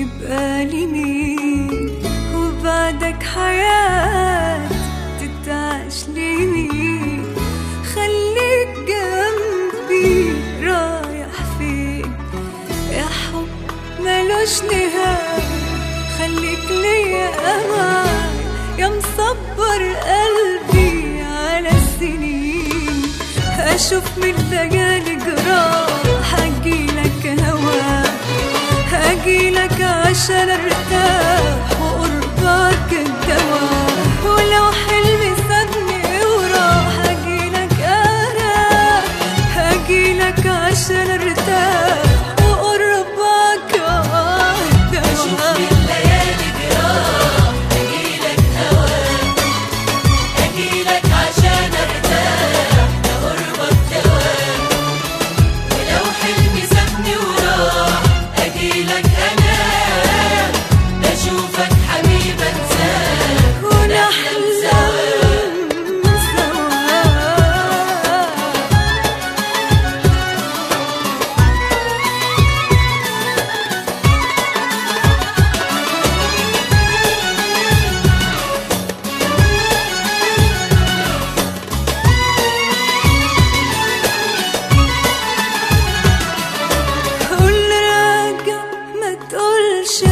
يبقى لي مين وبعدك حياة تتعاش لمين خليك جنبي رايح فين يا حب ملوش نهاية خليك ليا أمان يا مصبر قلبي على السنين أشوف من الليالي جراح أجيلك هواك أجيلك عشان أرتاح وقربك الدواء ولو حلمي سابني وراح أجيلك أنا أجيلك عشان أرتاح وقربك الدواء الليالي جراح أجيلك هواك أجيلك عشان أرتاح لقربك دواك ولو حلمي سابني وراح أجيلك أنا بشوفك حبيب أنساك ونحلم سوا قول راجع ما تقولش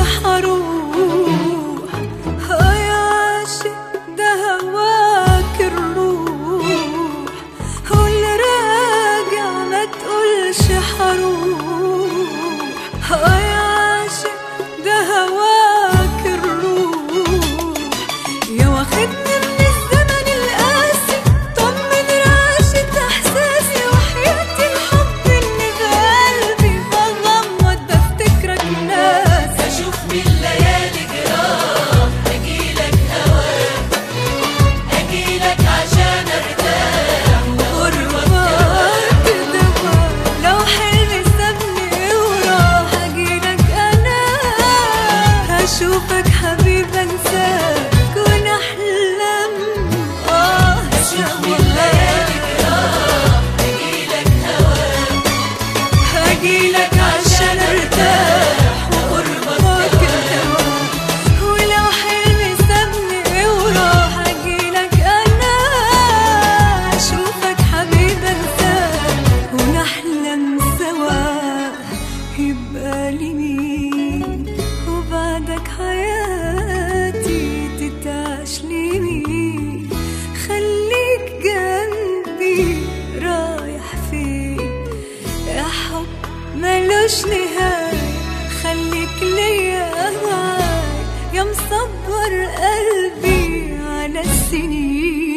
حروح اه يا عاشق ده هواك الروح قول راجع ما تقولش حروح اه يا عاشق ده هواك الروح يا واخدني من الزمن القاسي طمن رعشة احساسي وحياتي الحب اللي بقلبي بغمض بفتكرك ناس بشوف من الليالي جراح أجيلك هواك أجيلك عشان أرتاح قربك دواء لو حلمي سابني وراح اجيلك انا هشوفك حبيب انساك ونحلم اه بشوف من الليالي جراح أجيلك هواك هجيلك عشان ارتاح وقربك الدواء ولو حلمي سابني وراح اجيلك انا اشوفك حبيب انساك ونحلم سوا يبقى لي مين وبعدك حياتي تتعاش لي مين خليك جنبي رايح فين يا حب ملوش نهاية خليك ليا معاي يا مصبر قلبي على السنين